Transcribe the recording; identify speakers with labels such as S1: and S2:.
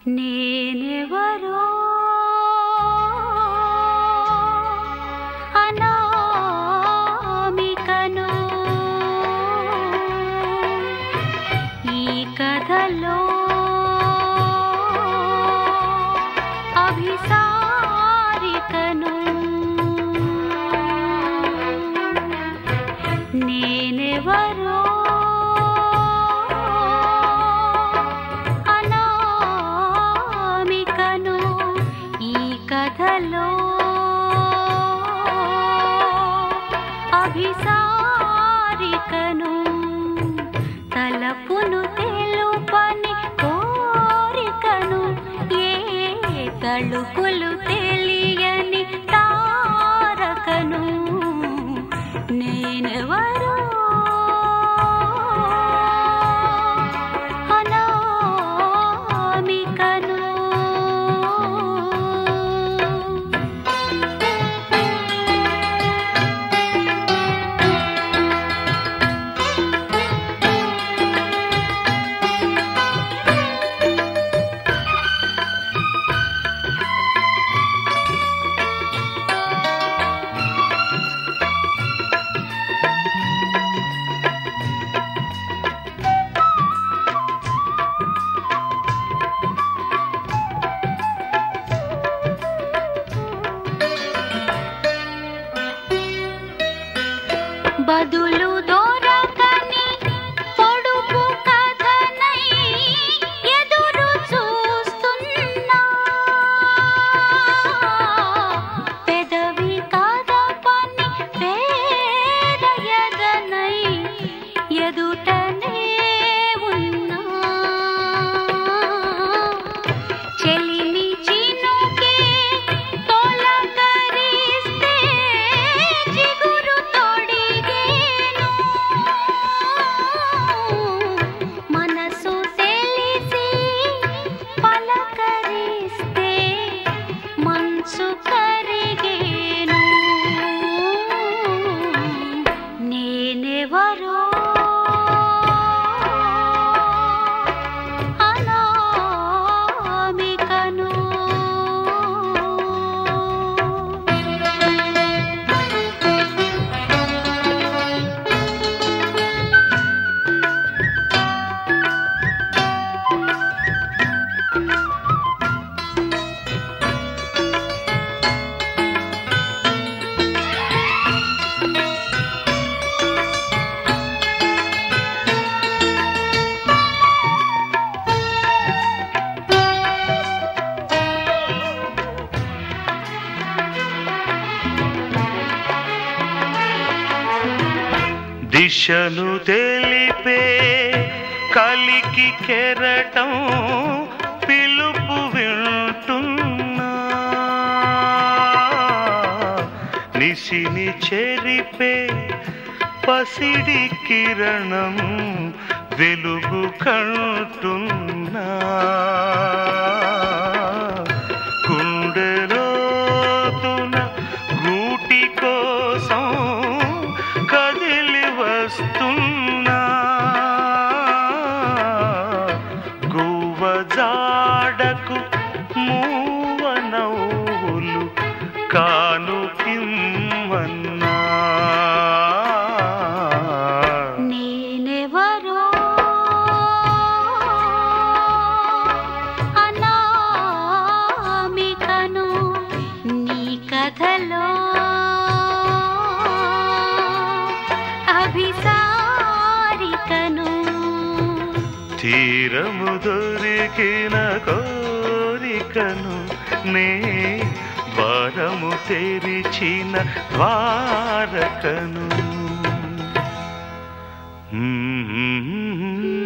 S1: నేనెవరో అనామికను ఈ కథలో అభిసారికను నేనెవరో అనామికను ఈ కథలో అభిసారికను తలపును తెలుపని కోరికను ఏ తళుకులు తెలియని తారకను నేనెవరో అనామికను బదులు దొరకని పొడుపు కథనై ఎదురు చూస్తున్నా పెదవి కదపని పేరయదనై ఎదుటనే ఉన్నా చెలిమి చినుకే తొలకరిస్తే చిగురు తొడిగేను మనసు తెలిసి పలకరిస్తే మనసు కరిగేను నేనెవరో అనామికను
S2: దిశను తెలిపే కలికి కెరటం పిలుపు వింటున్నా నిసిని చెరిపే పసిడి కిరణం వెలుగు కంటున్నా గుండెలోతున గూటి కోసం కదిలి వస్తున్నా గువ్వ జాడకు మూవ నవ్వులు కానుకిమ్మన్నా
S1: నేనెవరో అనామికను నీ కథలో అభిసారికను
S2: తీరము దొరికిన కోరికను నే ద్వారము తెరిచిన ద్వారకను మ్మ్.